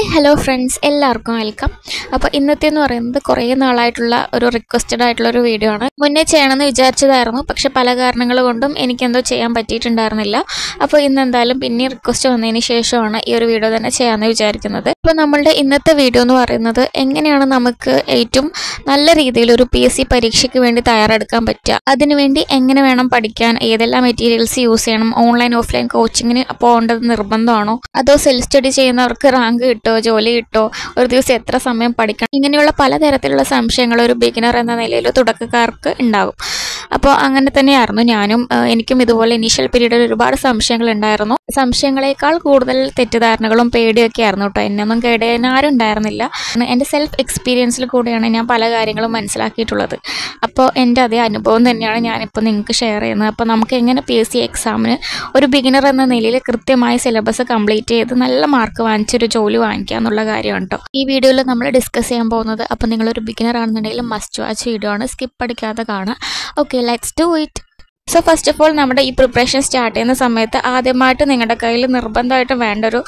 Hi hello friends എല്ലാവർക്കും welcome അപ്പോൾ ഇന്നത്തെ എന്ന് പറയുന്നത് കുറേ നാളായിട്ടുള്ള ഒരു റിക്വസ്റ്റഡ് ആയിട്ടുള്ള ഒരു വീഡിയോ ആണ് മുന്നേ ചെയ്യണമെന്ന് വിചാരിച്ചതായിരുന്നു പക്ഷെ പല കാരണങ്ങൾ കൊണ്ടും എനിക്കെന്തോ ചെയ്യാൻ പറ്റിയിട്ടുണ്ടായിരുന്നില്ല അപ്പോൾ ഇന്ന് എന്തായാലും പിന്നെ റിക്വസ്റ്റ് വന്നതിന് ശേഷമാണ് ഈ ഒരു വീഡിയോ തന്നെ ചെയ്യാമെന്ന് വിചാരിക്കുന്നത് അപ്പോൾ നമ്മളുടെ ഇന്നത്തെ വീഡിയോ എന്ന് പറയുന്നത് എങ്ങനെയാണ് നമുക്ക് ഏറ്റവും നല്ല രീതിയിൽ ഒരു പി എസ് സി പരീക്ഷയ്ക്ക് വേണ്ടി തയ്യാറെടുക്കാൻ പറ്റുക അതിനുവേണ്ടി എങ്ങനെ വേണം പഠിക്കാൻ ഏതെല്ലാം മെറ്റീരിയൽസ് യൂസ് ചെയ്യണം ഓൺലൈൻ ഓഫ്ലൈൻ കോച്ചിങ്ങിന് പോകേണ്ടത് നിർബന്ധമാണോ അതോ സെൽഫ് സ്റ്റഡി ചെയ്യുന്നവർക്ക് റാങ്ക് കിട്ടോ ജോലി കിട്ടോ ഒരു ദിവസം എത്ര സമയം പഠിക്കണം ഇങ്ങനെയുള്ള പലതരത്തിലുള്ള സംശയങ്ങൾ ഒരു ബിഗിനർ എന്ന നിലയിൽ തുടക്കക്കാർക്ക് ഉണ്ടാകും അപ്പോൾ അങ്ങനെ തന്നെയായിരുന്നു ഞാനും ആ, എനിക്കും ഇതുപോലെ ഇനീഷ്യൽ പീരീഡിൽ ഒരുപാട് സംശയങ്ങൾ ഉണ്ടായിരുന്നു സംശയങ്ങളെക്കാൾ കൂടുതൽ തെറ്റിദ്ധാരണകളും പേടിയൊക്കെ ആയിരുന്നു കേട്ടോ എന്നൊന്നും കേടാൻ ആരും ഉണ്ടായിരുന്നില്ല എൻ്റെ സെൽഫ് എക്സ്പീരിയൻസിൽ കൂടെയാണ് ഞാൻ പല കാര്യങ്ങളും മനസ്സിലാക്കിയിട്ടുള്ളത് അപ്പോൾ എൻ്റെ അതേ അനുഭവം തന്നെയാണ് ഞാനിപ്പോൾ നിങ്ങൾക്ക് ഷെയർ ചെയ്യുന്നത് അപ്പോൾ നമുക്ക് എങ്ങനെ പി എസ് സി എക്സാമിന് ഒരു ബിഗിനർ എന്ന നിലയിൽ കൃത്യമായി സിലബസ് കംപ്ലീറ്റ് ചെയ്ത് നല്ല മാർക്ക് വാങ്ങിച്ചൊരു ജോലി വാങ്ങിക്കുക എന്നുള്ള കാര്യമാണ് കേട്ടോ ഈ വീഡിയോയിൽ നമ്മൾ ഡിസ്കസ് ചെയ്യാൻ പോകുന്നത് അപ്പോൾ നിങ്ങളൊരു ബിഗിനർ ആണെന്നുണ്ടെങ്കിൽ മസ്റ്റ് വാച്ച് വീഡിയോ ആണ് സ്കിപ്പ് അടിക്കാതെ കാണുക okay let's do it so first of all നമ്മുടെ ഈ പ്രിപ്പറേഷൻ സ്റ്റാർട്ട് ചെയ്യുന്ന സമയത്ത് ആദ്യമായിട്ട് നിങ്ങളുടെ കയ്യിൽ നിർബന്ധമായിട്ടും വേണ്ട ഒരു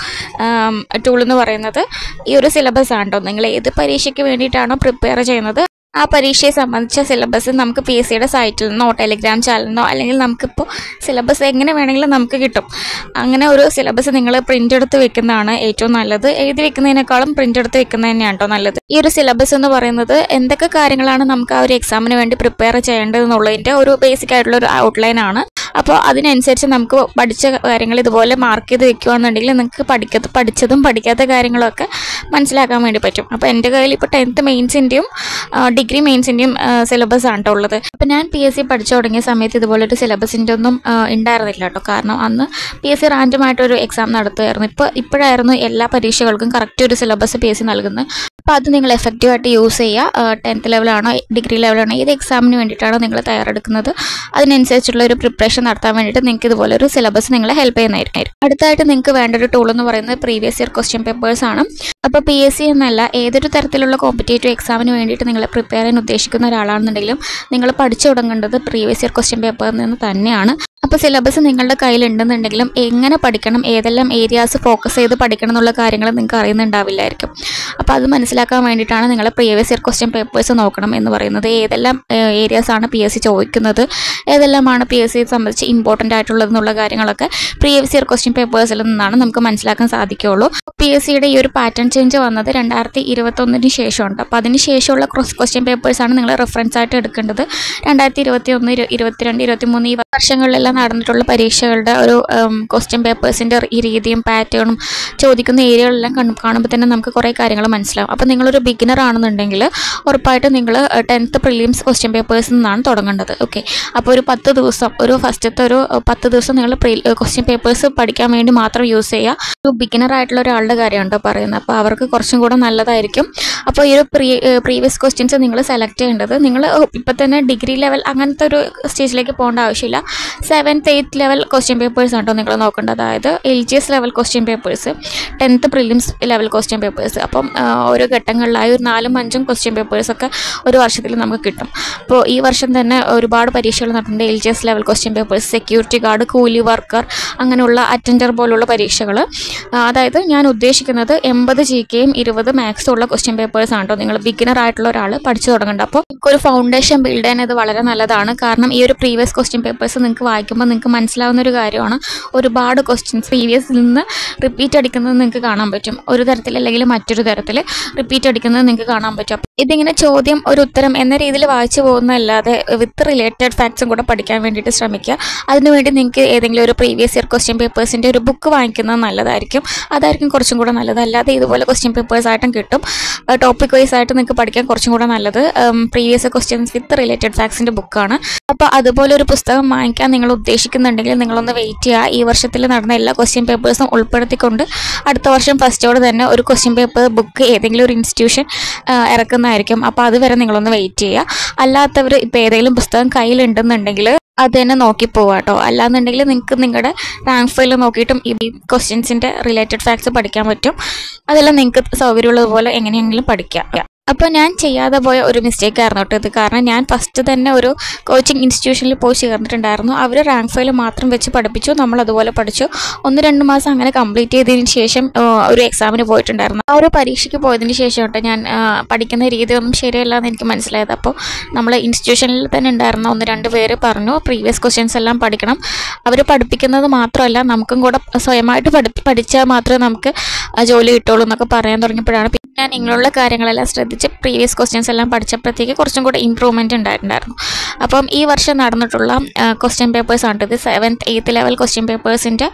ടൂൾ എന്ന് പറയുന്നത് ഈ ഒരു സിലബസ് ആണ് കേട്ടോ നിങ്ങൾ ഏത് പരീക്ഷയ്ക്ക് വേണ്ടിയിട്ടാണോ പ്രിപ്പയർ ചെയ്യുന്നത് ആ പരീക്ഷയെ സംബന്ധിച്ച സിലബസ് നമുക്ക് പി എസ് സിയുടെ സൈറ്റിൽ നിന്നോ ടെലിഗ്രാം ചാനലിൽ നിന്നോ അല്ലെങ്കിൽ നമുക്കിപ്പോൾ സിലബസ് എങ്ങനെ വേണമെങ്കിലും നമുക്ക് കിട്ടും അങ്ങനെ ഒരു സിലബസ് നിങ്ങൾ പ്രിൻ്റ് എടുത്ത് വെക്കുന്നതാണ് ഏറ്റവും നല്ലത് എഴുതി വെക്കുന്നതിനേക്കാളും പ്രിൻ്റ് എടുത്ത് വെക്കുന്നത് തന്നെയാണ് കേട്ടോ നല്ലത് ഈ ഒരു സിലബസ് എന്ന് പറയുന്നത് എന്തൊക്കെ കാര്യങ്ങളാണ് നമുക്ക് ആ ഒരു എക്സാമിന് വേണ്ടി പ്രിപ്പയർ ചെയ്യേണ്ടതെന്നുള്ളതിൻ്റെ ഒരു ബേസിക് ആയിട്ടുള്ള ഒരു ഔട്ട്ലൈൻ ആണ് അപ്പോൾ അതിനനുസരിച്ച് നമുക്ക് പഠിച്ച കാര്യങ്ങൾ ഇതുപോലെ മാർക്ക് ചെയ്ത് വെക്കുകയാണെന്നുണ്ടെങ്കിൽ നിങ്ങൾക്ക് പഠിക്കത്ത് പഠിച്ചതും പഠിക്കാത്ത കാര്യങ്ങളൊക്കെ മനസ്സിലാക്കാൻ വേണ്ടി പറ്റും അപ്പോൾ എൻ്റെ കയ്യിൽ ഇപ്പോൾ ടെൻത്ത് മെയിൻസിൻ്റെയും ഡിഗ്രി മെയിൻസിൻ്റെയും സിലബസ് ആണ് ട്ടോ ഉള്ളത് അപ്പോൾ ഞാൻ പി എസ് സി പഠിച്ചു തുടങ്ങിയ സമയത്ത് ഇതുപോലൊരു സിലബസിൻ്റെ ഒന്നും ആ, ഉണ്ടായിരുന്നില്ല കേട്ടോ കാരണം അന്ന് പി എസ് സി റാൻഡമായിട്ടൊരു എക്സാം നടത്തുമായിരുന്നു ഇപ്പോൾ ഇപ്പോഴായിരുന്നു എല്ലാ പരീക്ഷകൾക്കും കറക്റ്റ് ഒരു സിലബസ് പി എസ് സി നൽകുന്നത് അപ്പോൾ അത് നിങ്ങൾ എഫക്റ്റീവായിട്ട് യൂസ് ചെയ്യുക ടെൻത്ത് ലെവലാണോ ഡിഗ്രി ലെവലാണോ ഏത് എക്സാമിന് വേണ്ടിയിട്ടാണോ നിങ്ങൾ തയ്യാറെടുക്കുന്നത് അതിനനുസരിച്ചുള്ള ഒരു പ്രിപ്പറേഷൻ നടത്താൻ വേണ്ടിയിട്ട് നിങ്ങൾക്ക് ഇതുപോലെ ഒരു സിലബസ് നിങ്ങളെ ഹെൽപ്പ് ചെയ്യുന്നതായിരിക്കും അടുത്തായിട്ട് നിങ്ങൾക്ക് വേണ്ട ഒരു ടൂൾ എന്ന് പറയുന്നത് പ്രീവിയസ് ഇയർ ക്വസ്റ്റ്യൻ പേപ്പേഴ്സ് ആണ് അപ്പോൾ പി എസ് സി എന്നല്ല ഏതൊരു തരത്തിലുള്ള കോമ്പറ്റേറ്റീവ് എക്സാമിന് വേണ്ടിയിട്ട് നിങ്ങൾ പ്രിപ്പയർ ചെയ്യാൻ ഉദ്ദേശിക്കുന്ന ഒരാളാണെന്നുണ്ടെങ്കിലും നിങ്ങൾ പഠിച്ചു തുടങ്ങേണ്ടത് പ്രീവിയസ് ഇയർ ക്വസ്റ്റ്യൻ പേപ്പറിൽ നിന്ന് തന്നെയാണ് അപ്പോൾ സിലബസ് നിങ്ങളുടെ കയ്യിലുണ്ടെന്നുണ്ടെങ്കിലും എങ്ങനെ പഠിക്കണം ഏതെല്ലാം ഏരിയാസ് ഫോക്കസ് ചെയ്ത് പഠിക്കണം എന്നുള്ള കാര്യങ്ങൾ നിങ്ങൾക്ക് അറിയുന്നുണ്ടാവില്ലായിരിക്കും അപ്പോൾ അത് മനസ്സിലാക്കാൻ വേണ്ടിയിട്ടാണ് നിങ്ങൾ പ്രീവിയസ് ഇയർ ക്വസ്റ്റ്യൻ പേപ്പേഴ്സ് നോക്കണം എന്ന് പറയുന്നത് ഏതെല്ലാം ഏരിയാസ് ആണ് പി എസ് സി ചോദിക്കുന്നത് ഏതെല്ലാമാണ് പി എസ് സിയെ സംബന്ധിച്ച് ഇമ്പോർട്ടൻ്റ് ആയിട്ടുള്ളത് എന്നുള്ള കാര്യങ്ങളൊക്കെ പ്രീവിയസ് ഇയർ ക്വസ്റ്റ്യൻ പേപ്പേഴ്സിൽ നിന്നാണ് നമുക്ക് മനസ്സിലാക്കാൻ സാധിക്കുകയുള്ളൂ പി എസ് സിയുടെ ഈ ഒരു പാറ്റേൺ ചേഞ്ച് വന്നത് രണ്ടായിരത്തി ഇരുപത്തൊന്നിന് ശേഷമുണ്ട് അപ്പോൾ അതിന് ശേഷമുള്ള ക്രോസ് ക്വസ്റ്റ്യൻ പേപ്പേഴ്സാണ് നിങ്ങൾ റെഫറൻസ് ആയിട്ട് എടുക്കേണ്ടത് രണ്ടായിരത്തി ഇരുപത്തി ഒന്ന് ഇരുപത്തിരണ്ട് ഇരുപത്തി മൂന്ന് ഈ വർഷങ്ങളിലെല്ലാം നടന്നിട്ടുള്ള പരീക്ഷകളുടെ ഒരു ക്വസ്റ്റ്യൻ പേപ്പേഴ്സിൻ്റെ ഈ രീതിയും പാറ്റേണും ചോദിക്കുന്ന ഏരിയകളെല്ലാം കാണും കാണുമ്പോൾ തന്നെ നമുക്ക് കുറേ കാര്യങ്ങൾ മനസ്സിലാവും അപ്പോൾ നിങ്ങളൊരു ബിഗിനർ ആണെന്നുണ്ടെങ്കിൽ ഉറപ്പായിട്ടും നിങ്ങൾ ടെൻത്ത് പ്രിലിംസ് ക്വസ്റ്റ്യൻ പേപ്പേഴ്സിൽ നിന്നാണ് തുടങ്ങേണ്ടത് ഓക്കെ അപ്പോൾ ഒരു പത്ത് ദിവസം ഒരു ഫസ്റ്റത്തെ ഒരു അഹ്, പത്ത് ദിവസം നിങ്ങൾ പ്രീ ക്വസ്റ്റ്യൻ പേപ്പേഴ്സ് പഠിക്കാൻ വേണ്ടി മാത്രം യൂസ് ചെയ്യുക ഒരു ബിഗിനർ ആയിട്ടുള്ള ഒരാളുടെ കാര്യമാണ് കേട്ടോ പറയുന്നത് അപ്പോൾ അവർക്ക് കുറച്ചും കൂടെ നല്ലതായിരിക്കും അപ്പോൾ ഈ ഒരു പ്രീ പ്രീവിയസ് ക്വസ്റ്റ്യൻസ് നിങ്ങൾ സെലക്ട് ചെയ്യേണ്ടത് നിങ്ങൾ ഇപ്പം തന്നെ ഡിഗ്രി ലെവൽ അങ്ങനത്തെ ഒരു സ്റ്റേജിലേക്ക് പോകേണ്ട ആവശ്യമില്ല seventh eighth level question papers ആണ് കേട്ടോ നിങ്ങൾ നോക്കേണ്ടത് അതായത് L G S level question papers tenth prelims level question papers അപ്പം ആ, ഓരോ ഘട്ടങ്ങളിലായി ഒരു നാലും അഞ്ചും ക്വസ്റ്റ്യൻ പേപ്പേഴ്സൊക്കെ ഒരു വർഷത്തിൽ നമുക്ക് കിട്ടും അപ്പോൾ ഈ വർഷം തന്നെ ഒരുപാട് പരീക്ഷകൾ നടത്തുന്നുണ്ട് L G S level question papers security guard കൂലി വർക്കർ അങ്ങനെയുള്ള അറ്റൻഡർ പോലുള്ള പരീക്ഷകൾ അതായത് ഞാൻ ഉദ്ദേശിക്കുന്നത് എൺപത് ജി കെയും ഇരുപത് മാത്സും ഉള്ള ക്വസ്റ്റ്യൻ പേപ്പേഴ്സ് ആണ് കേട്ടോ നിങ്ങൾ ബിഗിനർ ആയിട്ടുള്ള ഒരാൾ പഠിച്ചു തുടങ്ങേണ്ടത് അപ്പോൾ ഒരു ഫൗണ്ടേഷൻ ബിൽഡ് ചെയ്യാൻ ഇത് വളരെ നല്ലതാണ് കാരണം ഈ ഒരു പ്രീവിയസ് ക്വസ്റ്റ്യൻ പേപ്പേഴ്സ് നിങ്ങൾക്ക് വായിക്കുമ്പോൾ നിങ്ങൾക്ക് മനസ്സിലാവുന്ന ഒരു കാര്യമാണ് ഒരുപാട് ക്വസ്റ്റ്യൻസ് പ്രീവിയസിൽ നിന്ന് റിപ്പീറ്റ് അടിക്കുന്നത് നിങ്ങൾക്ക് കാണാൻ പറ്റും ഒരു തരത്തിൽ അല്ലെങ്കിൽ മറ്റൊരു തരത്തിൽ റിപ്പീറ്റ് അടിക്കുന്നത് നിങ്ങൾക്ക് കാണാൻ പറ്റും അപ്പോൾ ഇതിങ്ങനെ ചോദ്യം ഒരു ഉത്തരം എന്ന രീതിയിൽ വായിച്ചു പോകുന്നതല്ലാതെ വിത്ത് റിലേറ്റഡ് ഫാക്ട്സും കൂടെ പഠിക്കാൻ വേണ്ടിയിട്ട് ശ്രമിക്കുക അതിനുവേണ്ടി നിങ്ങൾക്ക് ഏതെങ്കിലും ഒരു പ്രീവിയസ് ഇയർ ക്വസ്റ്റ്യൻ പേപ്പേഴ്സിൻ്റെ ഒരു ബുക്ക് വാങ്ങിക്കുന്നത് നല്ലതായിരിക്കും അതായിരിക്കും കുറച്ചും കൂടെ നല്ലത് അല്ലാതെ ഇതുപോലെ ക്വസ്റ്റ്യൻ പേപ്പേഴ്സ് ആയിട്ടും കിട്ടും ടോപ്പിക് വൈസ് ആയിട്ട് നിങ്ങൾക്ക് പഠിക്കാൻ കുറച്ചും കൂടെ നല്ലത് പ്രീവിയസ് ക്വസ്റ്റ്യൻസ് വിത്ത് റിലേറ്റഡ് ഫാക്ട്സിൻ്റെ ബുക്കാണ് അപ്പോൾ അതുപോലെ ഒരു പുസ്തകം വാങ്ങിക്കാൻ നിങ്ങൾ ഉദ്ദേശിക്കുന്നുണ്ടെങ്കിൽ നിങ്ങളൊന്ന് വെയിറ്റ് ചെയ്യുക ഈ വർഷത്തിൽ നടന്ന എല്ലാ ക്വസ്റ്റ്യൻ പേപ്പേഴ്സും ഉൾപ്പെടുത്തിക്കൊണ്ട് അടുത്ത വർഷം ഫസ്റ്റോടെ തന്നെ ഒരു ക്വസ്റ്റ്യൻ പേപ്പർ ബുക്ക് ഏതെങ്കിലും ഒരു ഇൻസ്റ്റിറ്റ്യൂഷൻ ഇറക്കുന്നതായിരിക്കും അപ്പോൾ അതുവരെ നിങ്ങളൊന്ന് വെയിറ്റ് ചെയ്യുക അല്ലാത്തവർ ഇപ്പോൾ ഏതെങ്കിലും പുസ്തകം കയ്യിലുണ്ടെന്നുണ്ടെങ്കിൽ അത് തന്നെ നോക്കി പോവാം കേട്ടോ അല്ലാന്നുണ്ടെങ്കിൽ നിങ്ങൾക്ക് നിങ്ങളുടെ റാങ്ക് ഫയൽ നോക്കിയിട്ടും ഈ ക്വസ്റ്റ്യൻസിൻ്റെ റിലേറ്റഡ് ഫാക്ട്സ് പഠിക്കാൻ പറ്റും അതെല്ലാം നിങ്ങൾക്ക് സൗകര്യമുള്ളതുപോലെ എങ്ങനെയെങ്കിലും പഠിക്കാം അപ്പോൾ ഞാൻ ചെയ്യാതെ പോയ ഒരു മിസ്റ്റേക്ക് ആയിരുന്നു കേട്ടോ ഇത് കാരണം ഞാൻ ഫസ്റ്റ് തന്നെ ഒരു കോച്ചിങ് ഇൻസ്റ്റിറ്റ്യൂഷനിൽ പോയി ചേർന്നിട്ടുണ്ടായിരുന്നു അവർ റാങ്ക് ഫയൽ മാത്രം വെച്ച് പഠിപ്പിച്ചു നമ്മൾ അതുപോലെ പഠിച്ചു ഒന്ന് രണ്ട് മാസം അങ്ങനെ കംപ്ലീറ്റ് ചെയ്തതിന് ശേഷം ആ, ഒരു എക്സാമിന് പോയിട്ടുണ്ടായിരുന്നു ആ ഒരു പരീക്ഷയ്ക്ക് പോയതിന് ശേഷം കേട്ടോ ഞാൻ ആ, പഠിക്കുന്ന രീതിയൊന്നും ശരിയല്ല എന്ന് എനിക്ക് മനസ്സിലായത് അപ്പോൾ നമ്മൾ ഇൻസ്റ്റിറ്റ്യൂഷനിൽ തന്നെ ഉണ്ടായിരുന്ന ഒന്ന് രണ്ട് പേര് പറഞ്ഞു പ്രീവിയസ് ക്വസ്റ്റ്യൻസ് എല്ലാം പഠിക്കണം അവർ പഠിപ്പിക്കുന്നത് മാത്രമല്ല നമുക്കും കൂടെ സ്വയമായിട്ട് പഠി പഠിച്ചാൽ മാത്രമേ നമുക്ക് ആ ജോലി കിട്ടുള്ളൂ എന്നൊക്കെ പറയാൻ തുടങ്ങിയപ്പോഴാണ് പിന്നെ ഞാൻ ഇങ്ങനെയുള്ള കാര്യങ്ങളെല്ലാം ശ്രദ്ധിച്ച് പ്രീവിയസ് ക്വസ്റ്റ്യൻസ് എല്ലാം പഠിച്ചപ്പോഴത്തേക്ക് കുറച്ചും കൂടെ ഇമ്പ്രൂവ്മെൻറ്റ് ഉണ്ടായിട്ടുണ്ടായിരുന്നു അപ്പം ഈ വർഷം നടന്നിട്ടുള്ള ക്വസ്റ്റ്യൻ പേപ്പേഴ്സ് ആണ് ഇത് സെവൻത്ത് എയ്ത്ത് ലെവൽ ക്വസ്റ്റ്യൻ പേപ്പേഴ്സിൻ്റെ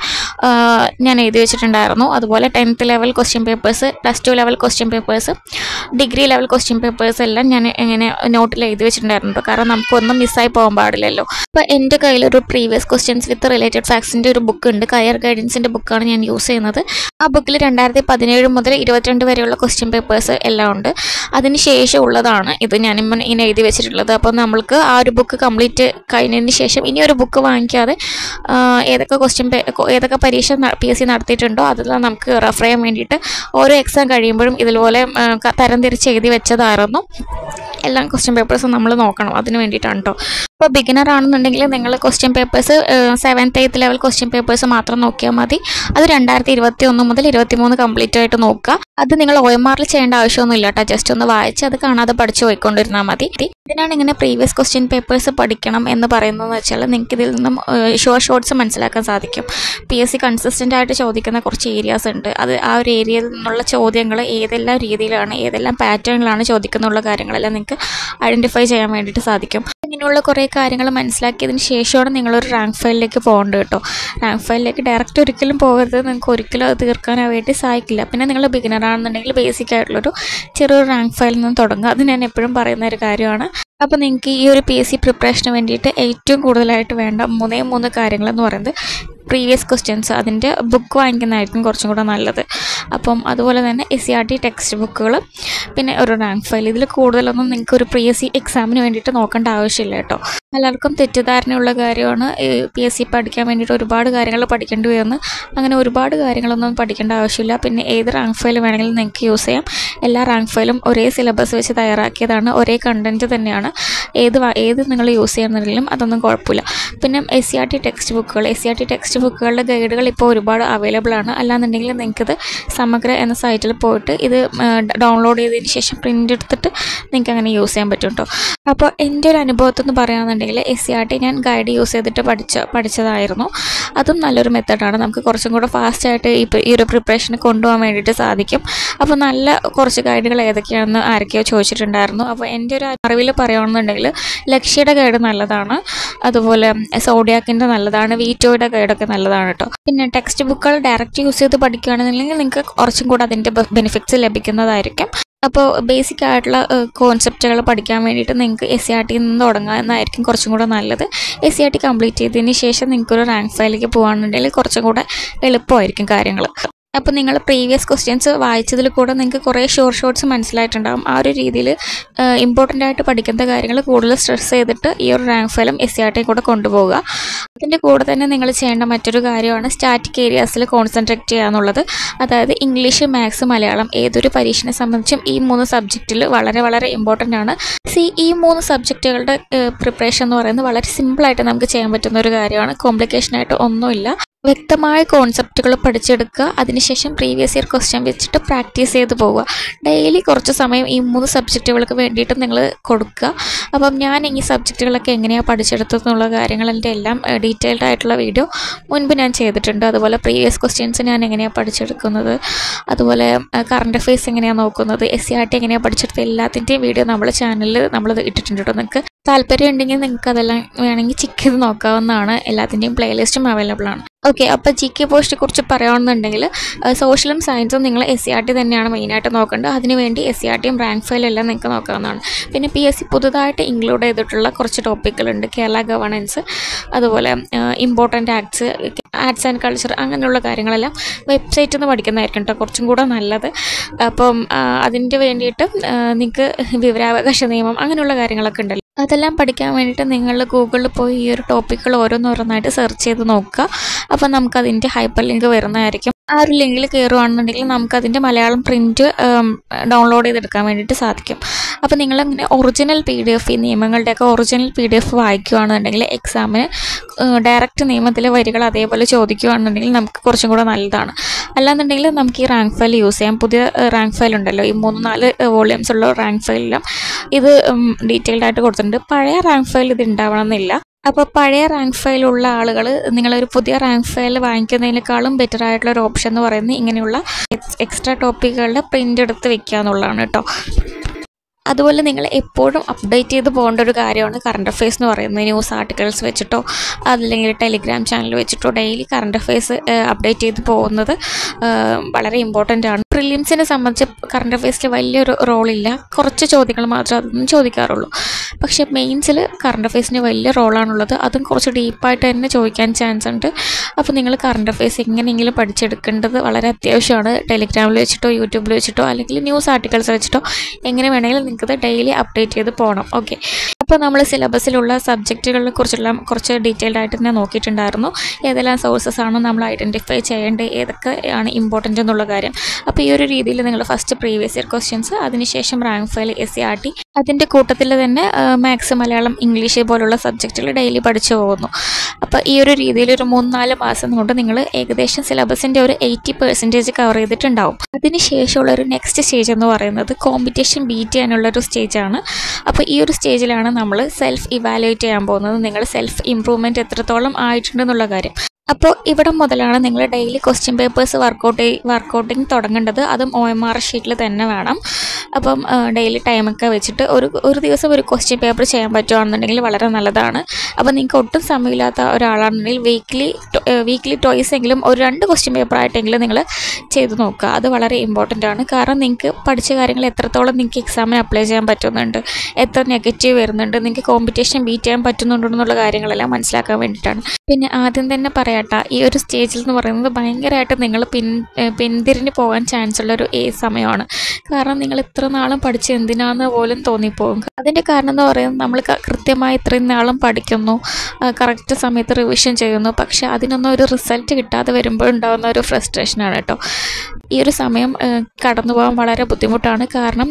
ഞാൻ എഴുതി വെച്ചിട്ടുണ്ടായിരുന്നു അതുപോലെ tenth level question papers plus two level question papers degree level question papers എല്ലാം ഞാൻ ഇങ്ങനെ നോട്ടിൽ എഴുതി വെച്ചിട്ടുണ്ടായിരുന്നു കേട്ടോ. കാരണം നമുക്കൊന്നും മിസ്സായി പോകാൻ പാടില്ലല്ലോ അപ്പോൾ എൻ്റെ കയ്യിലൊരു പ്രീവിയസ് ക്വസ്റ്റ്യൻസ് വിത്ത് റിലേറ്റഡ് ഫാക്ട്സിൻ്റെ ഒരു ബുക്ക് ഉണ്ട് കയർ ഗൈഡൻസിൻ്റെ ബുക്കാണ് ഞാൻ യൂസ് ചെയ്യുന്നത് ആ ബുക്കിൽ രണ്ടായിരത്തി പതിനേഴ് മുതൽ ഇരുപത്തിരണ്ട് വരെയുള്ള ക്വസ്റ്റ്യൻ പേപ്പേഴ്സ് എല്ലാം ഉണ്ട് അതിന് ശേഷം ഉള്ളതാണ് ഇത് ഞാനിപ്പം ഇങ്ങനെ എഴുതി വെച്ചിട്ടുള്ളത് അപ്പോൾ നമ്മൾക്ക് ആ ഒരു ബുക്ക് കംപ്ലീറ്റ് കഴിഞ്ഞതിന് ശേഷം ഇനി ഒരു ബുക്ക് വാങ്ങിക്കാതെ ആ, ഏതൊക്കെ ക്വസ്റ്റ്യൻ ഏതൊക്കെ പരീക്ഷ പി എസ് സി നടത്തിയിട്ടുണ്ടോ അതെല്ലാം നമുക്ക് റെഫർ ചെയ്യാൻ വേണ്ടിയിട്ട് ഓരോ എക്സാം കഴിയുമ്പോഴും ഇതുപോലെ ആ, ക- തരംതിരിച്ച് എഴുതി വെച്ചതായിരുന്നു എല്ലാം ക്വസ്റ്റ്യൻ പേപ്പേഴ്സും നമ്മൾ നോക്കണം അതിന് വേണ്ടിയിട്ടാണ് കേട്ടോ ഇപ്പോൾ ബിഗിനർ ആണെന്നുണ്ടെങ്കിൽ നിങ്ങൾ question papers seventh eighth level question papers മാത്രം നോക്കിയാൽ മതി അത് രണ്ടായിരത്തി ഇരുപത്തി ഒന്ന് മുതൽ ഇരുപത്തി മൂന്ന് കംപ്ലീറ്റ് ആയിട്ട് നോക്കുക അത് നിങ്ങൾ ഒ എം ആറിൽ ചെയ്യേണ്ട ആവശ്യമൊന്നുമില്ല കേട്ടോ ജസ്റ്റ് ഒന്ന് വായിച്ച് അത് കാണാതെ പഠിച്ചു പോയിക്കൊണ്ടിരുന്നാൽ മതി ഇതിനാണ് ഇങ്ങനെ പ്രീവിയസ് ക്വസ്റ്റ്യൻ പേപ്പേഴ്സ് പഠിക്കണം എന്ന് പറയുന്നതെന്ന് വെച്ചാൽ നിങ്ങൾക്ക് ഇതിൽ നിന്നും ഷുവർ ഷോർട്സ് മനസ്സിലാക്കാൻ സാധിക്കും പി എസ് സി കൺസിസ്റ്റൻ്റ് ആയിട്ട് ചോദിക്കുന്ന കുറച്ച് ഏരിയാസ് ഉണ്ട് അത് ആ ഒരു ഏരിയയിൽ നിന്നുള്ള ചോദ്യങ്ങൾ ഏതെല്ലാം രീതിയിലാണ് ഏതെല്ലാം പാറ്റേണിലാണ് ചോദിക്കുന്നുള്ള കാര്യങ്ങളെല്ലാം നിങ്ങൾക്ക് ഐഡൻറ്റിഫൈ ചെയ്യാൻ വേണ്ടിയിട്ട് സാധിക്കും ഇങ്ങനെയുള്ള കുറേ കാര്യങ്ങൾ മനസ്സിലാക്കിയതിന് ശേഷമാണ് നിങ്ങളൊരു റാങ്ക് ഫയലിലേക്ക് പോകേണ്ടത് കേട്ടോ റാങ്ക് ഫയലിലേക്ക് ഡയറക്റ്റ് ഒരിക്കലും പോകരുത് നിങ്ങൾക്ക് ഒരിക്കലും അത് തീർക്കാനായിട്ട് സഹായിക്കില്ല പിന്നെ നിങ്ങൾ ബിഗിനർ ആണെന്നുണ്ടെങ്കിൽ ബേസിക് ആയിട്ടുള്ളൊരു ചെറിയൊരു റാങ്ക് ഫയലിൽ നിന്ന് തുടങ്ങുക അത് ഞാൻ എപ്പോഴും പറയുന്ന ഒരു കാര്യമാണ് അപ്പോൾ നിങ്ങൾക്ക് ഈ ഒരു പി എസ് സി പ്രിപ്പറേഷന് വേണ്ടിയിട്ട് ഏറ്റവും കൂടുതലായിട്ട് വേണ്ട മൂന്നേ മൂന്ന് കാര്യങ്ങളെന്ന് പറയുന്നത് പ്രീവിയസ് ക്വസ്റ്റ്യൻസ് അതിൻ്റെ ബുക്ക് വാങ്ങിക്കുന്നതായിരിക്കും കുറച്ചും കൂടെ നല്ലത് അപ്പം അതുപോലെ തന്നെ S C R T text ബുക്കുകൾ പിന്നെ ഒരു റാങ്ക് ഫയൽ ഇതിൽ കൂടുതലൊന്നും നിങ്ങൾക്ക് ഒരു പി എസ് സി എക്സാമിന് വേണ്ടിയിട്ട് നോക്കേണ്ട ആവശ്യമില്ല കേട്ടോ എല്ലാവർക്കും തെറ്റിദ്ധാരണയുള്ള കാര്യമാണ് പി എസ് സി പഠിക്കാൻ വേണ്ടിയിട്ട് ഒരുപാട് കാര്യങ്ങൾ പഠിക്കേണ്ടി വരുമെന്ന് അങ്ങനെ ഒരുപാട് കാര്യങ്ങളൊന്നും പഠിക്കേണ്ട ആവശ്യമില്ല പിന്നെ ഏത് റാങ്ക് ഫയൽ വേണമെങ്കിലും നിങ്ങൾക്ക് യൂസ് ചെയ്യാം എല്ലാ റാങ്ക് ഫയലും ഒരേ സിലബസ് വെച്ച് തയ്യാറാക്കിയതാണ് ഒരേ കണ്ടൻറ്റ് തന്നെയാണ് ഏത് വ- ഏത് നിങ്ങൾ യൂസ് ചെയ്യുന്നുണ്ടെങ്കിലും അതൊന്നും കുഴപ്പമില്ല പിന്നെ S C R T text ബുക്കുകൾ S C R T text ബുക്കുകളുടെ ഗൈഡുകൾ ഇപ്പോൾ ഒരുപാട് അവൈലബിൾ ആണ് അല്ലാന്നുണ്ടെങ്കിൽ നിങ്ങൾക്കിത് സമഗ്ര എന്ന സൈറ്റിൽ പോയിട്ട് ഇത് ഡൗൺലോഡ് ചെയ്തതിന് ശേഷം പ്രിൻ്റ് എടുത്തിട്ട് നിങ്ങൾക്ക് അങ്ങനെ യൂസ് ചെയ്യാൻ പറ്റും കേട്ടോ അപ്പോൾ എൻ്റെ ഒരു അനുഭവത്തിൽ നിന്ന് പറയുകയാണെന്നുണ്ടെങ്കിൽ എസ് സി ആർ ടി ഞാൻ ഗൈഡ് യൂസ് ചെയ്തിട്ട് പഠിച്ച പഠിച്ചതായിരുന്നു അതും നല്ലൊരു മെത്തഡാണ് നമുക്ക് കുറച്ചും കൂടെ ഫാസ്റ്റായിട്ട് ഈ പ്രി- ഈ ഒരു പ്രിപ്പറേഷന് കൊണ്ടുപോകാൻ വേണ്ടിയിട്ട് സാധിക്കും അപ്പോൾ നല്ല കുറച്ച് ഗൈഡുകൾ ഏതൊക്കെയാണെന്ന് ആരൊക്കെയോ ചോദിച്ചിട്ടുണ്ടായിരുന്നു അപ്പോൾ എൻ്റെ ഒരു അറിവിൽ പറയുകയാണെന്നുണ്ടെങ്കിൽ ലക്ഷ്യയുടെ ഗൈഡ് നല്ലതാണ് അതുപോലെ സോഡിയാക്കിൻ്റെ നല്ലതാണ് വീറ്റോയുടെ ഗൈഡൊക്കെ നല്ലതാണ് കേട്ടോ പിന്നെ ടെക്സ്റ്റ് ബുക്കുകൾ ഡയറക്റ്റ് യൂസ് ചെയ്ത് പഠിക്കുകയാണെന്നുണ്ടെങ്കിൽ നിങ്ങൾക്ക് കുറച്ചും കൂടെ അതിൻ്റെ ബെനിഫിറ്റ്സ് ലഭിക്കുന്നതായിരിക്കും അപ്പോൾ ബേസിക് ആയിട്ടുള്ള കോൺസെപ്റ്റുകൾ പഠിക്കാൻ വേണ്ടിയിട്ട് നിങ്ങൾക്ക് എസ് സി ആർ ടിയിൽ നിന്ന് തുടങ്ങുക എന്നായിരിക്കും കുറച്ചും കൂടെ നല്ലത് S C R T complete ചെയ്തതിന് ശേഷം നിങ്ങൾക്കൊരു റാങ്ക് ഫയലിലേക്ക് പോകുകയാണെന്നുണ്ടെങ്കിൽ കുറച്ചും കൂടെ എളുപ്പമായിരിക്കും കാര്യങ്ങൾ അപ്പോൾ നിങ്ങൾ പ്രീവിയസ് ക്വസ്റ്റ്യൻസ് വായിച്ചതിൽ കൂടെ നിങ്ങൾക്ക് കുറേ ഷോർട്ട് ഷോർട്സ് മനസ്സിലായിട്ടുണ്ടാകും ആ ഒരു രീതിയിൽ ഇമ്പോർട്ടൻ്റ് ആയിട്ട് പഠിക്കുന്ന കാര്യങ്ങൾ കൂടുതൽ സ്ട്രെസ് ചെയ്തിട്ട് ഈ ഒരു റാങ്ക് ഫലം എസ് സി ആർ ടി കൂടെ കൊണ്ടുപോകുക അതിൻ്റെ കൂടെ തന്നെ നിങ്ങൾ ചെയ്യേണ്ട മറ്റൊരു കാര്യമാണ് സ്റ്റാറ്റിക് ഏരിയാസിൽ കോൺസെൻട്രേറ്റ് ചെയ്യുക എന്നുള്ളത് അതായത് ഇംഗ്ലീഷ് മാത്സ് മലയാളം ഏതൊരു പരീക്ഷനെ സംബന്ധിച്ചും ഈ മൂന്ന് സബ്ജക്റ്റിൽ വളരെ വളരെ ഇമ്പോർട്ടൻ്റ് ആണ് സി ഈ മൂന്ന് സബ്ജക്റ്റുകളുടെ പ്രിപ്പറേഷൻ എന്ന് പറയുന്നത് വളരെ സിമ്പിളായിട്ട് നമുക്ക് ചെയ്യാൻ പറ്റുന്ന ഒരു കാര്യമാണ് കോംപ്ലിക്കേഷൻ ആയിട്ട് ഒന്നുമില്ല വ്യക്തമായ കോൺസെപ്റ്റുകൾ പഠിച്ചെടുക്കുക അതിനുശേഷം പ്രീവിയസ് ഇയർ ക്വസ്റ്റ്യൻ വെച്ചിട്ട് പ്രാക്ടീസ് ചെയ്ത് പോവുക ഡെയിലി കുറച്ച് സമയം ഈ മൂന്ന് സബ്ജക്റ്റുകൾക്ക് വേണ്ടിയിട്ട് നിങ്ങൾ കൊടുക്കുക അപ്പം ഞാൻ ഈ സബ്ജക്റ്റുകളൊക്കെ എങ്ങനെയാണ് പഠിച്ചെടുത്തതെന്നുള്ള കാര്യങ്ങളുടെ എല്ലാം ഡീറ്റെയിൽഡ് ആയിട്ടുള്ള വീഡിയോ മുൻപ് ഞാൻ ചെയ്തിട്ടുണ്ട് അതുപോലെ പ്രീവിയസ് ക്വസ്റ്റ്യൻസ് ഞാൻ എങ്ങനെയാണ് പഠിച്ചെടുക്കുന്നത് അതുപോലെ കറണ്ട് അഫെയർസ് എങ്ങനെയാണ് നോക്കുന്നത് എസ് സി ആർ ടി എങ്ങനെയാണ് പഠിച്ചെടുത്തത് എല്ലാത്തിൻ്റെയും വീഡിയോ നമ്മുടെ ചാനലിൽ നമ്മളത് ഇട്ടിട്ടുണ്ട് കേട്ടോ നിങ്ങൾക്ക് താല്പര്യം ഉണ്ടെങ്കിൽ നിങ്ങൾക്ക് അതെല്ലാം വേണമെങ്കിൽ ചെക്ക് ചെയ്ത് നോക്കാവുന്നതാണ് എല്ലാത്തിൻ്റെയും പ്ലേലിസ്റ്റും അവൈലബിൾ ആണ് ഓക്കെ അപ്പോൾ ജി കെ പോസ്റ്റിനെ കുറിച്ച് പറയുകയാണെന്നുണ്ടെങ്കിൽ സോഷ്യലും സയൻസും നിങ്ങൾ എസ് സി ആർ ടി തന്നെയാണ് മെയിനായിട്ട് നോക്കേണ്ടത് അതിനുവേണ്ടി എസ് സി ആർ ടിയും റാങ്ക് ഫയലെല്ലാം നിങ്ങൾക്ക് നോക്കാവുന്നതാണ് പിന്നെ പി എസ് സി പുതുതായിട്ട് ഇൻക്ലൂഡ് ചെയ്തിട്ടുള്ള കുറച്ച് ടോപ്പിക്കുകളുണ്ട് കേരള ഗവർണൻസ് അതുപോലെ important acts arts and culture അങ്ങനെയുള്ള കാര്യങ്ങളെല്ലാം വെബ്സൈറ്റിൽ നിന്ന് പഠിക്കുന്നതായിരിക്കും കേട്ടോ കുറച്ചും കൂടെ നല്ലത് അപ്പം ആ, അതിൻ്റെ വേണ്ടിയിട്ട് നിങ്ങൾക്ക് വിവരാവകാശ നിയമം അങ്ങനെയുള്ള കാര്യങ്ങളൊക്കെ ഉണ്ടല്ലോ അതെല്ലാം പഠിക്കാൻ വേണ്ടിയിട്ട് നിങ്ങൾ ഗൂഗിളിൽ പോയി ഈ ഒരു ടോപ്പിക്കുകൾ ഓരോന്നോരോന്നായിട്ട് സെർച്ച് ചെയ്ത് നോക്കുക അപ്പോൾ നമുക്കതിൻ്റെ ഹൈപ്പർ ലിങ്ക് വരുന്നതായിരിക്കും ആ ഒരു ലിങ്കിൽ കയറുകയാണെന്നുണ്ടെങ്കിൽ നമുക്കതിൻ്റെ മലയാളം പ്രിൻറ്റ് ഡൗൺലോഡ് ചെയ്തെടുക്കാൻ വേണ്ടിയിട്ട് സാധിക്കും അപ്പോൾ നിങ്ങളിങ്ങനെ ഒറിജിനൽ പി ഡി എഫ് ഈ നിയമങ്ങളുടെയൊക്കെ ഒറിജിനൽ പി ഡി എഫ് വായിക്കുകയാണെന്നുണ്ടെങ്കിൽ എക്സാമിന് ഡയറക്റ്റ് നിയമത്തിലെ വരികൾ അതേപോലെ ചോദിക്കുകയാണെന്നുണ്ടെങ്കിൽ നമുക്ക് കുറച്ചും കൂടെ നല്ലതാണ് അല്ലാന്നുണ്ടെങ്കിൽ നമുക്ക് ഈ റാങ്ക് ഫയൽ യൂസ് ചെയ്യാം പുതിയ റാങ്ക് ഫയൽ ഉണ്ടല്ലോ ഈ മൂന്ന് നാല് വോളിയൂംസ് ഉള്ള റാങ്ക് ഫയലിലും ഇത് ഡീറ്റെയിൽഡ് ആയിട്ട് കൊടുത്തിട്ടുണ്ട് പഴയ റാങ്ക് ഫയൽ ഇത് ഉണ്ടാവണമെന്നില്ല അപ്പോൾ പഴയ റാങ്ക് ഫയലുള്ള ആളുകൾ നിങ്ങളൊരു പുതിയ റാങ്ക് ഫയൽ വാങ്ങിക്കുന്നതിനേക്കാളും ബെറ്റർ ആയിട്ടുള്ള ഒരു ഓപ്ഷൻ എന്ന് പറയുന്നത് ഇങ്ങനെയുള്ള എക്സ്ട്രാ ടോപ്പിക്കുകളുടെ പ്രിൻ്റ് എടുത്ത് വെക്കുക എന്നുള്ളതാണ് കേട്ടോ അതുപോലെ നിങ്ങൾ എപ്പോഴും അപ്ഡേറ്റ് ചെയ്ത് പോകേണ്ട ഒരു കാര്യമാണ് കറണ്ട് അഫയേഴ്സ് എന്ന് പറയുന്നത് ന്യൂസ് ആർട്ടിക്കിൾസ് വെച്ചിട്ടോ അതല്ലെങ്കിൽ ടെലിഗ്രാം ചാനൽ വെച്ചിട്ടോ ഡെയിലി കറണ്ട് അഫയേഴ്സ് അപ്ഡേറ്റ് ചെയ്ത് പോകുന്നത് വളരെ ഇമ്പോർട്ടൻ്റ് ആണ് പ്രിലിംസിനെ സംബന്ധിച്ച് കറണ്ട് അഫയേഴ്സിൽ വലിയൊരു റോളില്ല കുറച്ച് ചോദ്യങ്ങൾ മാത്രമേ അതൊന്നും ചോദിക്കാറുള്ളൂ പക്ഷേ മെയിൻസിൽ കറണ്ട് അഫയേഴ്സിന് വലിയ റോളാണുള്ളത് അതും കുറച്ച് ഡീപ്പായിട്ട് തന്നെ ചോദിക്കാൻ ചാൻസ് ഉണ്ട് അപ്പോൾ നിങ്ങൾ കറണ്ട് അഫയേഴ്സ് എങ്ങനെയെങ്കിലും പഠിച്ചെടുക്കേണ്ടത് വളരെ അത്യാവശ്യമാണ് ടെലിഗ്രാമിൽ വെച്ചിട്ടോ യൂട്യൂബിൽ വെച്ചിട്ടോ അല്ലെങ്കിൽ ന്യൂസ് ആർട്ടിക്കിൾസ് വെച്ചിട്ടോ എങ്ങനെ വേണമെങ്കിലും നിങ്ങൾക്കത് ഡെയിലി അപ്ഡേറ്റ് ചെയ്ത് പോകണം ഓക്കെ അപ്പോൾ നമ്മൾ സിലബസിലുള്ള സബ്ജക്റ്റുകളെ കുറിച്ചുള്ള കുറച്ച് ഡീറ്റെയിൽഡ് ആയിട്ട് തന്നെ നോക്കിയിട്ടുണ്ടായിരുന്നു ഏതെല്ലാം സോഴ്സസ് ആണ് നമ്മൾ ഐഡൻറ്റിഫൈ ചെയ്യേണ്ടത് ഏതൊക്കെ ആണ് ഇമ്പോർട്ടൻ്റ് എന്നുള്ള കാര്യം അപ്പോൾ ഈ ഒരു രീതിയിൽ നിങ്ങൾ ഫസ്റ്റ് പ്രീവിയസ് ഇയർ ക്വസ്റ്റ്യൻസ് അതിനുശേഷം rank file S C R T അതിൻ്റെ കൂട്ടത്തിൽ തന്നെ മാത്സ് മലയാളം ഇംഗ്ലീഷ് പോലുള്ള സബ്ജക്റ്റുകൾ ഡെയിലി പഠിച്ചു പോകുന്നു അപ്പോൾ ഈ ഒരു രീതിയിൽ ഒരു മൂന്ന് നാല് മാസം കൊണ്ട് നിങ്ങൾ ഏകദേശം സിലബസിൻ്റെ ഒരു എയ്റ്റി പെർസെൻറ്റേജ് കവർ ചെയ്തിട്ടുണ്ടാവും അതിന് ശേഷമുള്ള ഒരു നെക്സ്റ്റ് സ്റ്റേജ് എന്ന് പറയുന്നത് കോമ്പറ്റീഷൻ ബീറ്റ് ചെയ്യാനുള്ള ഒരു സ്റ്റേജാണ് അപ്പോൾ ഈ ഒരു സ്റ്റേജിലാണ് നമ്മൾ സെൽഫ് ഇവാലുവേറ്റ് ചെയ്യാൻ പോകുന്നത് നിങ്ങൾ സെൽഫ് ഇമ്പ്രൂവ്മെൻറ്റ് എത്രത്തോളം ആയിട്ടുണ്ടെന്നുള്ള കാര്യം അപ്പോൾ ഇവിടെ മുതലാണ് നിങ്ങൾ ഡെയിലി ക്വസ്റ്റ്യൻ പേപ്പേഴ്സ് വർക്കൗട്ട് വർക്കൗട്ടിങ് തുടങ്ങേണ്ടത് അതും ഒ എം ആർ ഷീറ്റിൽ തന്നെ വേണം അപ്പം ഡെയിലി ടൈമൊക്കെ വെച്ചിട്ട് ഒരു ഒരു ദിവസം ഒരു ക്വസ്റ്റ്യൻ പേപ്പർ ചെയ്യാൻ പറ്റുകയാണെന്നുണ്ടെങ്കിൽ വളരെ നല്ലതാണ് അപ്പോൾ നിങ്ങൾക്ക് ഒട്ടും സമയമില്ലാത്ത ഒരാളാണെന്നുണ്ടെങ്കിൽ വീക്ക്ലി വീക്ക്ലി ടോയ്സ് എങ്കിലും ഒരു രണ്ട് ക്വസ്റ്റ്യൻ പേപ്പർ ആയിട്ടെങ്കിലും നിങ്ങൾ ചെയ്ത് നോക്കുക അത് വളരെ ഇമ്പോർട്ടൻ്റ് ആണ് കാരണം നിങ്ങൾക്ക് പഠിച്ച കാര്യങ്ങൾ എത്രത്തോളം നിങ്ങൾക്ക് എക്സാമിന് അപ്ലൈ ചെയ്യാൻ പറ്റുന്നുണ്ട് എത്ര നെഗറ്റീവ് വരുന്നുണ്ട് നിങ്ങൾക്ക് കോമ്പറ്റീഷൻ ബീറ്റ് ചെയ്യാൻ പറ്റുന്നുണ്ടെന്നുള്ള കാര്യങ്ങളെല്ലാം മനസ്സിലാക്കാൻ വേണ്ടിയിട്ടാണ് പിന്നെ ആദ്യം തന്നെ പറയാട്ട ഈ ഒരു സ്റ്റേജിൽ എന്ന് പറയുന്നത് ഭയങ്കരമായിട്ട് നിങ്ങൾ പിൻ പിന്തിരിഞ്ഞ് പോകാൻ ചാൻസ് ഉള്ള ഒരു ഏ സമയമാണ് കാരണം നിങ്ങൾ ഇത്ര നാളും പഠിച്ച് എന്തിനാന്ന് പോലും തോന്നിപ്പോകും അതിൻ്റെ കാരണം എന്ന് പറയുന്നത് നമ്മൾ കൃത്യമായി ഇത്രയും നാളും പഠിക്കുന്നു കറക്റ്റ് സമയത്ത് റിവിഷൻ ചെയ്യുന്നു പക്ഷെ അതിനൊന്നും ഒരു റിസൾട്ട് കിട്ടാതെ വരുമ്പോൾ ഉണ്ടാകുന്ന ഒരു ഫ്രസ്ട്രേഷനാണ് കേട്ടോ ഈ ഒരു സമയം കടന്നു പോകാൻ വളരെ ബുദ്ധിമുട്ടാണ് കാരണം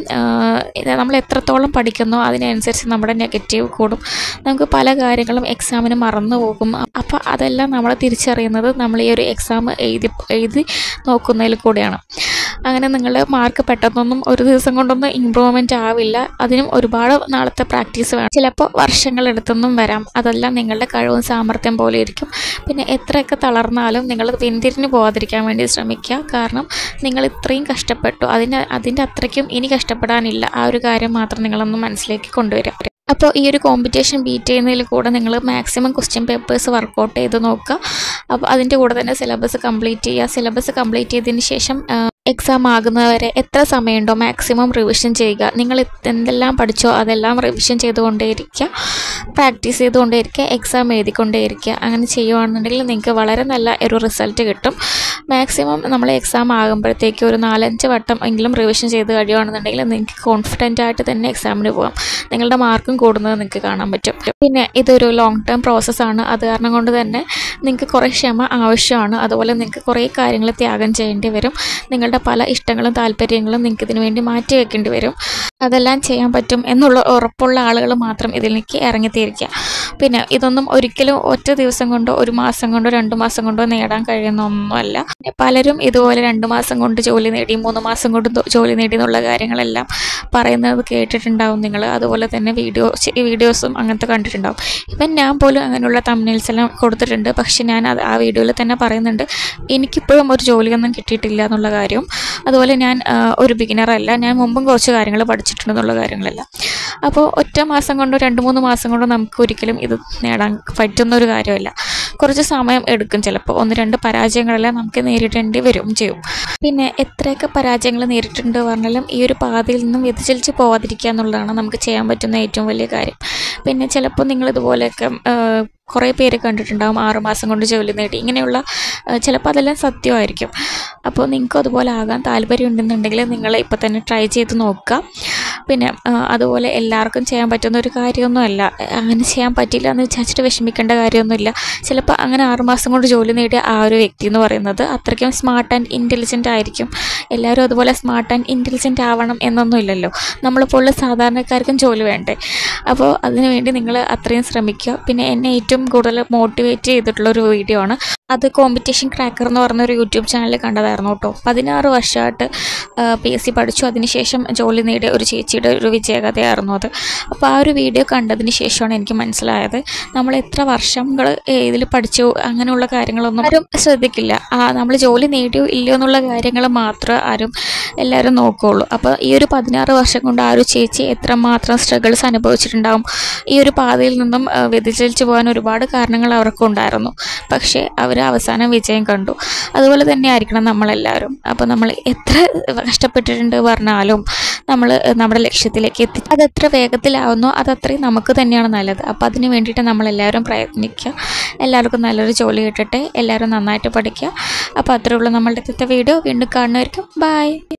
നമ്മൾ എത്രത്തോളം പഠിക്കുന്നോ അതിനനുസരിച്ച് നമ്മുടെ നെഗറ്റീവ് കൂടും നമുക്ക് പല കാര്യങ്ങളും എക്സാമിന് മറന്നു പോകും അപ്പോൾ അതെല്ലാം നമ്മൾ തിരിച്ചറിയുന്നത് നമ്മൾ ഈ ഒരു എക്സാം എഴുതി എഴുതി നോക്കുന്നതിൽ കൂടെയാണ് അങ്ങനെ നിങ്ങളുടെ മാർക്ക് പെട്ടെന്നൊന്നും ഒരു ദിവസം കൊണ്ടൊന്നും ഇമ്പ്രൂവ്മെൻ്റ് ആവില്ല അതിനും ഒരുപാട് നാളത്തെ പ്രാക്ടീസ് വേണം ചിലപ്പോൾ വർഷങ്ങളെടുത്തൊന്നും വരാം അതെല്ലാം നിങ്ങളുടെ കഴിവും സാമർഥ്യം പോലെ ഇരിക്കും പിന്നെ എത്രയൊക്കെ തളർന്നാലും നിങ്ങൾ പിന്തിരിഞ്ഞ് പോകാതിരിക്കാൻ വേണ്ടി ശ്രമിക്കുക കാരണം നിങ്ങൾ ഇത്രയും കഷ്ടപ്പെട്ടു അതിന് അതിൻ്റെ അത്രയ്ക്കും ഇനി കഷ്ടപ്പെടാനില്ല ആ ഒരു കാര്യം മാത്രം നിങ്ങളൊന്ന് മനസ്സിലേക്ക് കൊണ്ടുവരിക അപ്പോൾ ഈ ഒരു കോമ്പറ്റീഷൻ ബീറ്റ് ചെയ്യുന്നതിൽ കൂടെ നിങ്ങൾ മാക്സിമം ക്വസ്റ്റ്യൻ പേപ്പേഴ്സ് വർക്കൗട്ട് ചെയ്ത് നോക്കുക അപ്പോൾ അതിൻ്റെ കൂടെ തന്നെ സിലബസ് കംപ്ലീറ്റ് ചെയ്യുക സിലബസ് കംപ്ലീറ്റ് ചെയ്തതിന് ശേഷം എക്സാം ആകുന്നവരെ എത്ര സമയമുണ്ടോ മാക്സിമം റിവിഷൻ ചെയ്യുക നിങ്ങൾ എന്തെല്ലാം പഠിച്ചോ അതെല്ലാം റിവിഷൻ ചെയ്തുകൊണ്ടേയിരിക്കുക പ്രാക്ടീസ് ചെയ്തുകൊണ്ടേയിരിക്കുക എക്സാം എഴുതിക്കൊണ്ടേയിരിക്കുക അങ്ങനെ ചെയ്യുകയാണെന്നുണ്ടെങ്കിൽ നിങ്ങൾക്ക് വളരെ നല്ല ഒരു റിസൾട്ട് കിട്ടും മാക്സിമം നമ്മൾ എക്സാം ആകുമ്പോഴത്തേക്ക് ഒരു നാലഞ്ച് വട്ടം എങ്കിലും റിവിഷൻ ചെയ്ത് കഴിയുകയാണെന്നുണ്ടെങ്കിൽ നിങ്ങൾക്ക് കോൺഫിഡൻ്റ് ആയിട്ട് തന്നെ എക്സാമിന് പോകാം നിങ്ങളുടെ മാർക്കും കൂടുന്നത് നിങ്ങൾക്ക് കാണാൻ പറ്റും പിന്നെ ഇതൊരു ലോങ് ടേം പ്രോസസ്സാണ് അത് കാരണം കൊണ്ട് തന്നെ നിങ്ങൾക്ക് കുറേ ക്ഷമ ആവശ്യമാണ് അതുപോലെ നിങ്ങൾക്ക് കുറേ കാര്യങ്ങൾ ത്യാഗം ചെയ്യേണ്ടി വരും നിങ്ങളുടെ പല ഇഷ്ടങ്ങളും താല്പര്യങ്ങളും നിങ്ങൾക്ക് ഇതിനു വേണ്ടി മാറ്റി വെക്കേണ്ടി വരും അതെല്ലാം ചെയ്യാൻ പറ്റും എന്നുള്ള ഉറപ്പുള്ള ആളുകൾ മാത്രം ഇതിലേക്ക് ഇറങ്ങിത്തിരിക്കുക പിന്നെ ഇതൊന്നും ഒരിക്കലും ഒറ്റ ദിവസം കൊണ്ടോ ഒരു മാസം കൊണ്ടോ രണ്ട് മാസം കൊണ്ടോ നേടാൻ കഴിയുന്ന ഒന്നുമല്ല പലരും ഇതുപോലെ രണ്ട് മാസം കൊണ്ട് ജോലി നേടി മൂന്ന് മാസം കൊണ്ട് ജോലി നേടി എന്നുള്ള കാര്യങ്ങളെല്ലാം പറയുന്നത് കേട്ടിട്ടുണ്ടാവും നിങ്ങൾ അതുപോലെ തന്നെ വീഡിയോ വീഡിയോസും അങ്ങനത്തെ കണ്ടിട്ടുണ്ടാവും ഇവൻ ഞാൻ പോലും അങ്ങനെയുള്ള തമ്മിൽസ് എല്ലാം കൊടുത്തിട്ടുണ്ട് പക്ഷെ ഞാൻ അത് ആ വീഡിയോയിൽ തന്നെ പറയുന്നുണ്ട് എനിക്കിപ്പോഴും ഒരു ജോലിയൊന്നും കിട്ടിയിട്ടില്ല എന്നുള്ള കാര്യം അതുപോലെ ഞാൻ ഒരു ബിഗിനറല്ല ഞാൻ മുമ്പും കുറച്ച് കാര്യങ്ങൾ പഠിച്ചിട്ടുണ്ടെന്നുള്ള കാര്യങ്ങളല്ല അപ്പോൾ ഒറ്റ മാസം കൊണ്ടോ രണ്ട് മൂന്ന് മാസം കൊണ്ടോ നമുക്ക് ഒരിക്കലും ഇത് നേടാൻ പറ്റുന്ന ഒരു കാര്യമല്ല കുറച്ച് സമയം എടുക്കും ചിലപ്പോൾ ഒന്ന് രണ്ട് പരാജയങ്ങളെല്ലാം നമുക്ക് നേരിടേണ്ടി വരും ചെയ്യും പിന്നെ എത്രയൊക്കെ പരാജയങ്ങൾ നേരിട്ടുണ്ട് പറഞ്ഞാലും ഈ ഒരു പാതയിൽ നിന്നും വ്യതിചലിച്ച് പോവാതിരിക്കുക എന്നുള്ളതാണ് നമുക്ക് ചെയ്യാൻ പറ്റുന്ന ഏറ്റവും വലിയ കാര്യം പിന്നെ ചിലപ്പോൾ നിങ്ങൾ ഇതുപോലെയൊക്കെ കുറേ പേര് കണ്ടിട്ടുണ്ടാകും ആറുമാസം കൊണ്ട് ജോലി നേടി ഇങ്ങനെയുള്ള ചിലപ്പോൾ അതെല്ലാം സത്യമായിരിക്കും അപ്പോൾ നിങ്ങൾക്ക് അതുപോലെ ആകാൻ താല്പര്യം ഉണ്ടെന്നുണ്ടെങ്കിൽ നിങ്ങൾ ഇപ്പോൾ തന്നെ ട്രൈ ചെയ്ത് നോക്കുക പിന്നെ അതുപോലെ എല്ലാവർക്കും ചെയ്യാൻ പറ്റുന്ന ഒരു കാര്യമൊന്നുമല്ല അങ്ങനെ ചെയ്യാൻ പറ്റില്ല എന്ന് വിചാരിച്ചിട്ട് വിഷമിക്കേണ്ട കാര്യമൊന്നുമില്ല ചിലപ്പോൾ അപ്പോൾ അങ്ങനെ ആറുമാസം കൊണ്ട് ജോലി നേടിയ ആ ഒരു വ്യക്തി എന്ന് പറയുന്നത് അത്രയ്ക്കും സ്മാർട്ട് ആൻഡ് ഇൻ്റലിജൻ്റ് ആയിരിക്കും എല്ലാവരും അതുപോലെ സ്മാർട്ട് ആൻഡ് ഇൻ്റലിജൻ്റ് ആവണം എന്നൊന്നും ഇല്ലല്ലോ നമ്മളിപ്പോൾ സാധാരണക്കാർക്കും ജോലി വേണ്ടേ അപ്പോൾ അതിനുവേണ്ടി നിങ്ങൾ അത്രയും ശ്രമിക്കുക പിന്നെ എന്നെ ഏറ്റവും കൂടുതൽ മോട്ടിവേറ്റ് ചെയ്തിട്ടുള്ള ഒരു വീഡിയോ ആണ് അത് കോമ്പറ്റീഷൻ ക്രാക്കർ എന്ന് പറഞ്ഞ ഒരു യൂട്യൂബ് ചാനലിൽ കണ്ടതായിരുന്നു കേട്ടോ പതിനാറ് വർഷമായിട്ട് പി എസ് സി പഠിച്ചു അതിനുശേഷം ജോലി നേടിയ ഒരു ചേച്ചിയുടെ ഒരു വിജയകഥയായിരുന്നു അത് അപ്പോൾ ആ ഒരു വീഡിയോ കണ്ടതിന് ശേഷമാണ് എനിക്ക് മനസ്സിലായത് നമ്മൾ എത്ര വർഷങ്ങൾ ഇതിൽ പഠിച്ചു അങ്ങനെയുള്ള കാര്യങ്ങളൊന്നും ആരും ശ്രദ്ധിക്കില്ല ആ നമ്മൾ ജോലി നേടിയോ ഇല്ലയോ എന്നുള്ള കാര്യങ്ങൾ മാത്രമേ ആരും എല്ലാവരും നോക്കുകയുള്ളൂ അപ്പോൾ ഈ ഒരു പതിനാറ് വർഷം കൊണ്ട് ആ ഒരു ചേച്ചി എത്രമാത്രം സ്ട്രഗിൾസ് അനുഭവിച്ചിട്ടുണ്ടാവും ഈ ഒരു പാതയിൽ നിന്നും ആ, വ്യതിചലിച്ചു പോകാൻ ഒരുപാട് കാരണങ്ങൾ അവർക്കുണ്ടായിരുന്നു പക്ഷേ അവർ അവസാനം വിജയം കണ്ടു അതുപോലെ തന്നെ ആയിരിക്കണം നമ്മളെല്ലാവരും അപ്പോൾ നമ്മൾ എത്ര കഷ്ടപ്പെട്ടിട്ടുണ്ട് പറഞ്ഞാലും നമ്മൾ നമ്മുടെ ലക്ഷ്യത്തിലേക്ക് എത്തി അത് എത്ര വേഗത്തിലാവുന്നോ അത് അത്രയും നമുക്ക് തന്നെയാണ് നല്ലത് അപ്പോൾ അതിന് വേണ്ടിയിട്ട് നമ്മളെല്ലാവരും പ്രയത്നിക്കുക എല്ലാവർക്കും നല്ലൊരു ജോലി കിട്ടട്ടെ എല്ലാവരും നന്നായിട്ട് പഠിക്കുക അപ്പോൾ അത്രേ ഉള്ളൂ നമ്മളുടെ ഇന്നത്തെ വീഡിയോ വീണ്ടും കാണുന്നവരിക്കും ബൈ